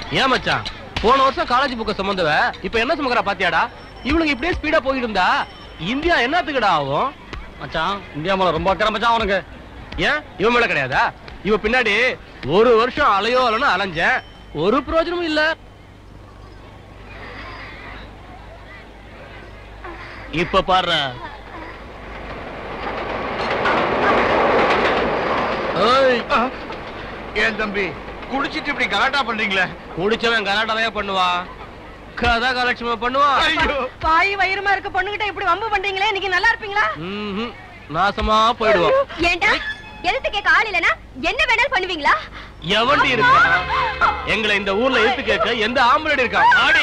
ஏன் மச்சான் போன வருஷம் காலேஜ் புக்க சுமந்தவ இப்ப என்ன சுமக்கிறா பாத்தியாடா இவளுக்கு இப்படியே ஸ்பீடா போயிட்டு இருந்தா இந்தியா என்னத்துக்குடா ஆகும் மச்சான் இந்தியா மேல ரொம்ப அக்கறை மச்சான் அவனுக்கு ஏன் இவன் மேல கிடையாதா இவ பின்னாடி ஒரு வருஷம் அலையோ அலன்னு அலைஞ்சேன் ஒரு பிரயோஜனமும் இல்ல இப்ப பாரு ஏய் ஏன் தம்பி குடிச்சிட்டு இப்படி கலாட்டா பண்றீங்களே குடிச்சவன் கலாட்டாவே பண்ணுவான் கதா கலட்சுமி பண்ணுவான் ஐயோ பாய் வயிறுமா இருக்க பொண்ணுகிட்ட இப்படி வம்பு பண்றீங்களே இன்னைக்கு நல்லா இருப்பீங்களா ம்ஹும். நாசமா போயிடுவோம் ஏண்டா எதிர்த்து கேட்க ஆள் இல்லனா என்ன வேணாலும் பண்ணுவீங்களா எவண்டி இருக்கா எங்களை இந்த ஊர்ல எடுத்து கேட்க எந்த ஆம்பளை இருக்கா ஆடி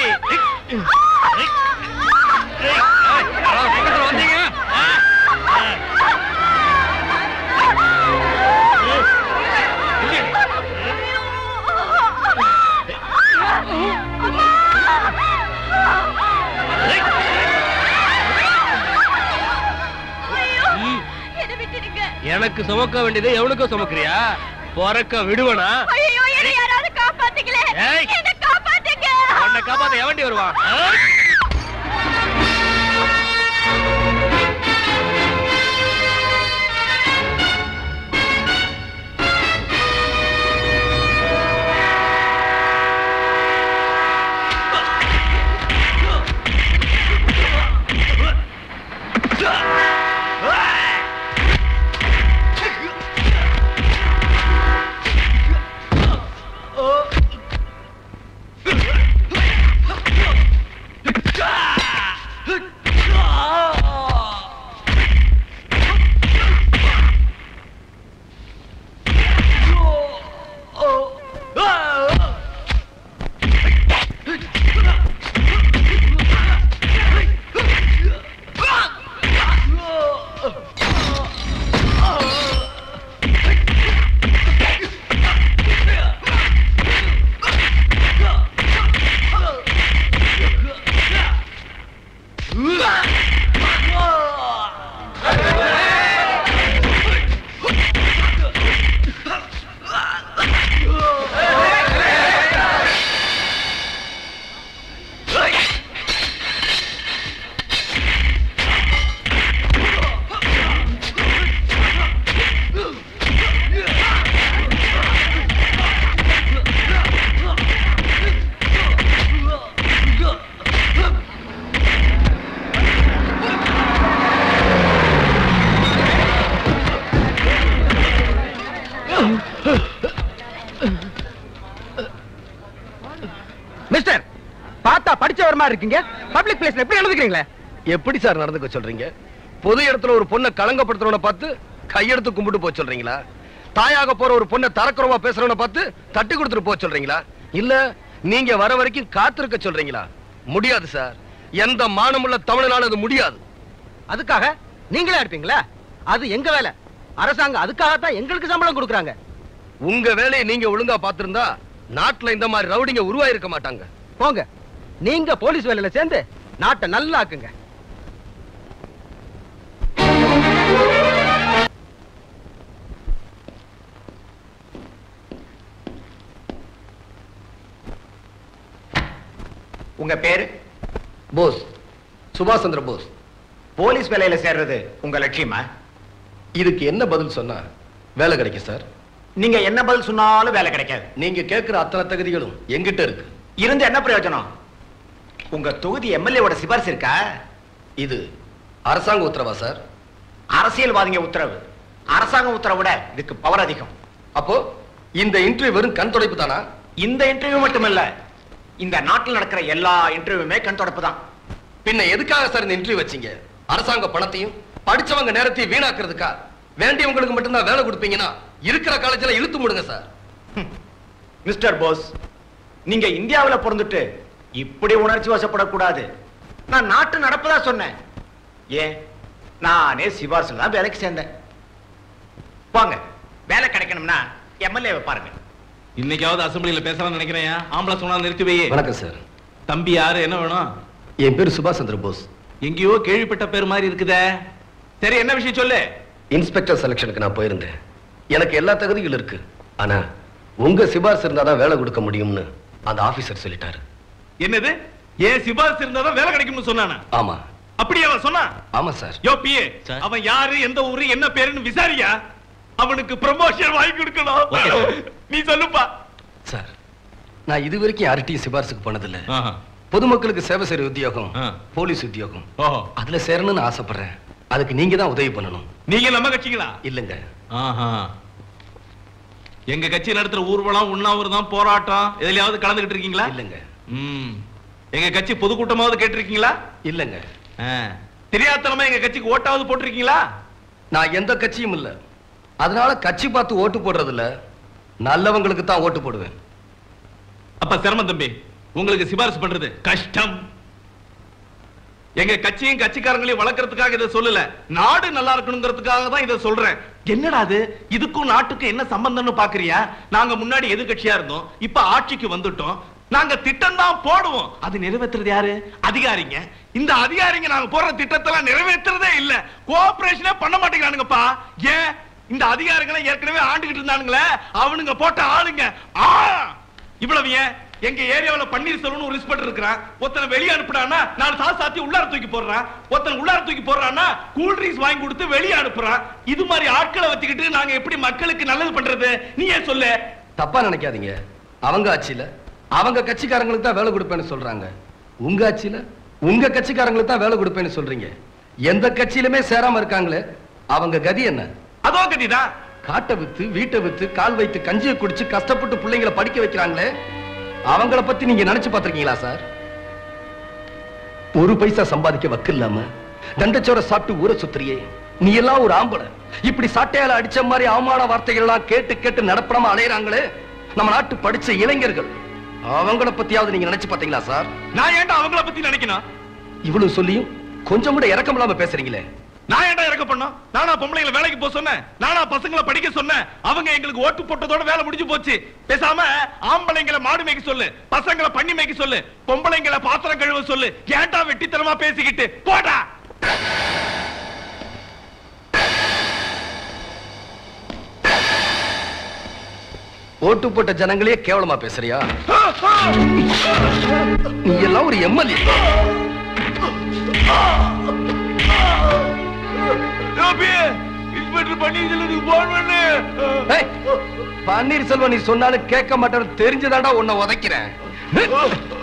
வந்தீங்க ம். என்ன விட்டுடுங்க எனக்கு சுமக்க வேண்டியதை எவனுக்கும் சுமக்கிறியா பிறக்க விடுவனா ஐயோ என்ன யாராவது காப்பாத்துங்களே ஏய். என்ன காப்பாத்துங்க உன்னை காப்பாத்த எவண்டி வருவான் ஏய். மிஸ்டர் பார்த்தா படிச்சவர் மாதிரி இருக்கீங்க பப்ளிக் பிளேஸ்ல எப்படி நடந்துக்கிறீங்களே எப்படி சார் நடந்துக்க சொல்றீங்க பொது இடத்துல ஒரு பொண்ணை களங்கப்படுத்துறவன பார்த்து கையெடுத்து கும்பிட்டு போக சொல்றீங்களா தாயாக போற ஒரு பொண்ணை தரக்குறவா பேசுறவன பார்த்து தட்டி கொடுத்துட்டு போக சொல்றீங்களா இல்ல நீங்க வர வரைக்கும் காத்திருக்க சொல்றீங்களா முடியாது சார் எந்த மானமுள்ள தமிழனால அது முடியாது அதுக்காக நீங்களே அடிப்பீங்களா அது எங்க வேலை அரசாங்கம் அதுக்காகத்தான் எங்களுக்கு சம்பளம் கொடுக்குறாங்க உங்க வேலையை நீங்க ஒழுங்கா பார்த்திருந்தா நாட்டுல இந்த மாதிரி ரவுடிங்க உருவாயிருக்க மாட்டாங்க போங்க நீங்க போலீஸ் வேலையில சேர்ந்து நாட்டை நல்லா ஆக்குங்க உங்க பேரு போஸ் சுபாஷ் சந்திர போஸ் போலீஸ் வேலையில சேர்றது உங்க லட்சியமா இதுக்கு என்ன பதில் சொன்னா வேலை கிடைக்கும் சார் நீங்க என்ன பதில் சொன்னாலும் வேலை கிடைக்காது நீங்க கேட்கிற அத்தனை தகுதிகளும் எங்கிட்ட இருக்கு இருந்து என்ன பிரயோஜனம் உங்க தொகுதி எம்எல்ஏவோட சிபாரிசு இருக்கா இது அரசாங்க உத்தரவா சார் அரசியல்வாதிங்க உத்தரவு அரசாங்க உத்தரவை விட இதுக்கு பவர் அதிகம் அப்போ இந்த இன்டர்வியூ வெறும் கண் துடைப்பு தானா இந்த இன்டர்வியூ மட்டுமல்ல இந்த நாட்டில் நடக்கிற எல்லா இன்டர்வியூமே கண் தொடப்பு தான் பின்ன எதுக்காக சார் இந்த இன்டர்வியூ வச்சீங்க அரசாங்க பணத்தையும் படிச்சவங்க நேரத்தையும் வீணாக்குறதுக்கா வேண்டியவங்களுக்கு மட்டும்தான் வேலை கொடுப்பீங்கன்னா இருக்கிற காலேஜ்ல இழுத்து முடுங்க சார் மிஸ்டர் போஸ் நீங்க இந்தியாவுல பிறந்துட்டு இப்படி உணர்ச்சி வசப்படக்கூடாது நான் நாட்டு நடப்பதா சொன்னேன் ஏன் நானே சிபாரிசுல தான் வேலைக்கு சேர்ந்தேன் வாங்க வேலை கிடைக்கணும்னா எம்எல்ஏ பாருங்க இன்னைக்காவது அசம்பிளில பேசலாம்னு நினைக்கிறேன் ஆம்பளை சொன்னா நிறுத்தி வை வணக்கம் சார் தம்பி யாரு என்ன வேணும் என் பேர் சுபாஷ் சந்திர போஸ் எங்கேயோ கேள்விப்பட்ட பேர் மாதிரி இருக்குதே சரி என்ன விஷயம் சொல்லு இன்ஸ்பெக்டர் செலக்ஷனுக்கு நான் போயிருந்தேன் எனக்கு எல்லா தகுதிகளும் இருக்கு ஆனா உங்க சிபாரிசு இருந்தாதான் வேலை கொடுக்க முடியும்னு அந்த ஆபீசர் சொல்லிட்டாரு என்னது ஏன் சிபாரிசு இருந்தாதான் வேலை கிடைக்கும்னு சொன்னானா ஆமா அப்படி அவன் சொன்னான் ஆமா சார் யோ பிஏ சார். அவன் யாரு எந்த ஊரு என்ன பேருன்னு விசாரியா அவனுக்கு ப்ரமோஷன் வாங்கி கொடுக்கணும் நீ சொல்லுப்பா சார் நான் இது வரைக்கும் யார்கிட்டயும் சிபாரிசுக்கு போனதில்ல பொதுமக்களுக்கு சேவை செய்யற உத்தியோகம் ஆ. போலீஸ் உத்தியோகம் ஓஹோ அதுல சேரணும்னு ஆசைப்படுறேன் அதுக்கு நீங்க தான் உதவி பண்ணணும் நீங்க நம்ம கட்சிங்களா இல்லங்க ஆஹா. எங்க கட்சி நடத்துற ஊர்வலம் உண்ணாவிரதம் போராட்டம் எதுலயாவது கலந்துகிட்டு இருக்கீங்களா இல்லங்க ம். எங்க கட்சி பொதுக்கூட்டமாவது கேட்டிருக்கீங்களா இல்லங்க ஆ. தெரியாதனமா எங்க கட்சிக்கு ஓட்டாவது போட்டிருக்கீங்களா நான் எந்த கட்சியும் இல்ல அதனால கட்சி பார்த்து ஓட்டு போடுறது இல்ல நல்லவங்களுக்கு தான் ஓட்டு போடுவேன் அப்ப சிரமம் தம்பி உங்களுக்கு சிபாரிசு பண்றது கஷ்டம் எங்க கட்சியும் கட்சிக்காரங்களையும் வளர்க்கறதுக்காக இதை சொல்லல நாடு நல்லா இருக்கணுங்கிறதுக்காக தான் இதை சொல்றேன் என்னடா அது இதுக்கும் நாட்டுக்கும் என்ன சம்பந்தம்னு பாக்குறியா நாங்க முன்னாடி எதிர்க்கட்சியா இருந்தோம் இப்ப ஆட்சிக்கு வந்துட்டோம் நாங்க திட்டம் தான் போடுவோம் அது நிறைவேற்றுறது யாரு அதிகாரிங்க இந்த அதிகாரிங்க நாங்க போடுற திட்டத்தெல்லாம் நிறைவேற்றுறதே இல்ல கோஆபரேஷனே பண்ண மாட்டேங்கிறானுங்கப்பா ஏன் இந்த அதிகாரிகளை ஏற்கனவே ஆண்டுகிட்டு இருந்தானுங்களே அவனுங்க போட்ட ஆளுங்க ஆ இவ்வளவு ஏன் எங்க ஏரியாவுல பன்னீர் செல்வன் ஒரு இன்ஸ்பெக்டர் இருக்கிறான் ஒருத்தனை வெளியே அனுப்புறான்னா நாலு சாத்து சாத்தி உள்ளார தூக்கி போடுறான் ஒருத்தன் உள்ளார தூக்கி போடுறான்னா கூல் ட்ரிங்க்ஸ் வாங்கி கொடுத்து வெளியே அனுப்புறான் இது மாதிரி ஆட்களை வச்சுக்கிட்டு நாங்க எப்படி மக்களுக்கு நல்லது பண்றது நீ ஏன் சொல்லு தப்பா நினைக்காதீங்க அவங்க ஆட்சியில அவங்க கட்சிக்காரங்களுக்கு தான் வேலை கொடுப்பேன்னு சொல்றாங்க உங்க ஆட்சியில உங்க கட்சிக்காரங்களுக்கு தான் வேலை கொடுப்பேன்னு சொல்றீங்க எந்த கட்சியிலுமே சேராம இருக்காங்களே அவங்க கதி என்ன அதோ கதிதான் காட்டை வித்து வீட்டை வித்து கால் வைத்து கஞ்சியை குடிச்சு கஷ்டப்பட்டு பிள்ளைங்களை படிக்க வைக்கிறாங்களே அவங்கள பத்தி நீங்க நினைச்சு பார்த்திருக்கீங்களா சார் ஒரு பைசா சம்பாதிக்க வக்கு இல்லாம தண்டச்சோர சாப்பிட்டு ஊரை சுத்துறியே நீ எல்லாம் ஒரு ஆம்பளை இப்படி சாட்டையால அடிச்ச மாதிரி அவமான வார்த்தைகள் எல்லாம் கேட்டு கேட்டு நடப்படாம அலையறாங்களே நம்ம நாட்டு படிச்ச இளைஞர்கள் அவங்கள பத்தியாவது நீங்க நினைச்சு பாத்தீங்களா சார் நான் ஏன்டா அவங்கள பத்தி நினைக்கணும் இவ்வளவு சொல்லியும் கொஞ்சம் கூட இறக்கம் இல்லாம பேசுறீங்களே நான் ஏன்டா இறக்க பண்ணோம் நானா பொம்பளைங்களை வேலைக்கு போக சொன்னேன் நானா பசங்களை படிக்க சொன்னேன் அவங்க எங்களுக்கு ஓட்டு போட்டதோட வேலை முடிஞ்சு போச்சு பேசாம ஆம்பளைங்களை மாடு மேய்க்க சொல்லு பசங்களை பண்ணி மேய்க்க சொல்லு பொம்பளைங்களை பாத்திரம் கழுவ சொல்லு ஏன்டா வெட்டித்தனமா பேசிக்கிட்டு போடா ஓட்டு போட்ட ஜனங்களே கேவலமா பேசுறியா நீ எல்லாம் ஒரு எம்எல்ஏ இன்ஸ்பெக்டர் பண்ணி போன் பண்ணு ஏய், பன்னீர்செல்வம் நீ சொன்னாலும் கேட்க மாட்டேன்னு தெரிஞ்சுதான்டா உன்னை உதைக்கிறேன்